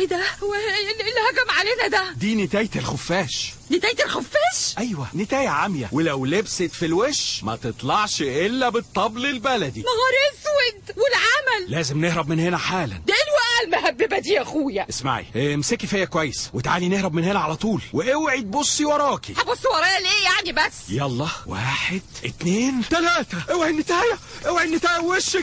ده هو إيه اللي هجم علينا ده دي نتاية الخفاش نتاية الخفاش ايوه نتاية عامية ولو لبست في الوش ما تطلعش الا بالطبل البلدي نهار اسود والعمل لازم نهرب من هنا حالا ده الوقعه المهببه دي يا اخويا اسمعي اه، امسكي فيا كويس وتعالي نهرب من هنا على طول واوعي تبصي وراكي هبص ورايا ليه يعني بس يلا واحد اتنين تلاتة اوعي النتاية اوعي النتاية وشك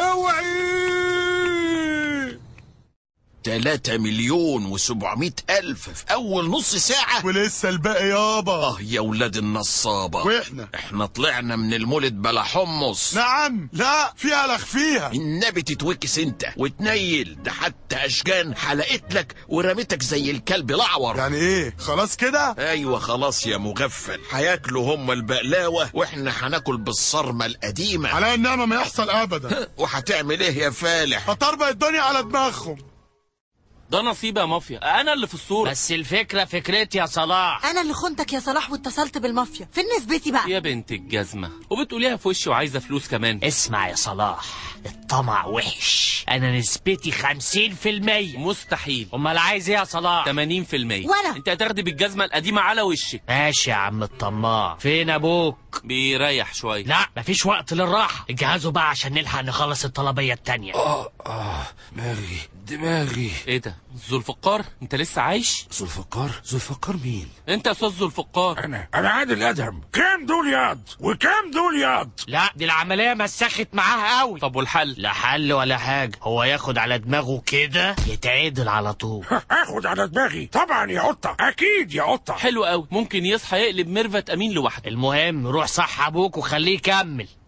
اوعي تلاتة مليون وسبعمائة ألف في أول نص ساعة ولسه الباقي يابا آه يا ولاد النصابة واحنا احنا طلعنا من المولد بلا حمص نعم لا فيها لخ فيها النبي تتوكس انت وتنيل ده حتى أشجان حلقت لك ورمتك زي الكلب الأعور يعني ايه خلاص كده ايوه خلاص يا مغفل هياكلوا هم البقلاوة واحنا هناكل بالصرمة القديمة على النعمة ما يحصل ابدا وهتعمل ايه يا فالح هتربى الدنيا على دماغهم ده نصيب يا مافيا انا اللي في الصورة بس الفكرة فكرتي يا صلاح انا اللي خنتك يا صلاح واتصلت بالمافيا فين نسبتي بقى يا بنت الجزمة وبتقوليها في وشي وعايزة فلوس كمان اسمع يا صلاح الطمع وحش انا نسبتي خمسين في المية مستحيل امال عايز ايه يا صلاح 80% وأنا؟ انت هتاخدي بالجزمة القديمة على وشك ماشي يا عم الطماع فين ابوك بيريح شوية لا مفيش وقت للراحة اجهزوا بقى عشان نلحق نخلص الطلبية التانية دماغي دماغي ايه ده ذوالفقار انت لسه عايش ذوالفقار ذوالفقار مين انت يا استاذ ذوالفقار انا انا عادل ادهم كام دول ياض وكام دول ياض لا دي العملية مسخت معاها قوي طب والحل لا حل ولا حاجة هو ياخد على دماغه كده يتعدل على طول اخد على دماغي طبعا يا قطه اكيد يا قطه حلو قوي ممكن يصحى يقلب ميرفت امين لوحده المهم روح صح ابوك وخليه يكمل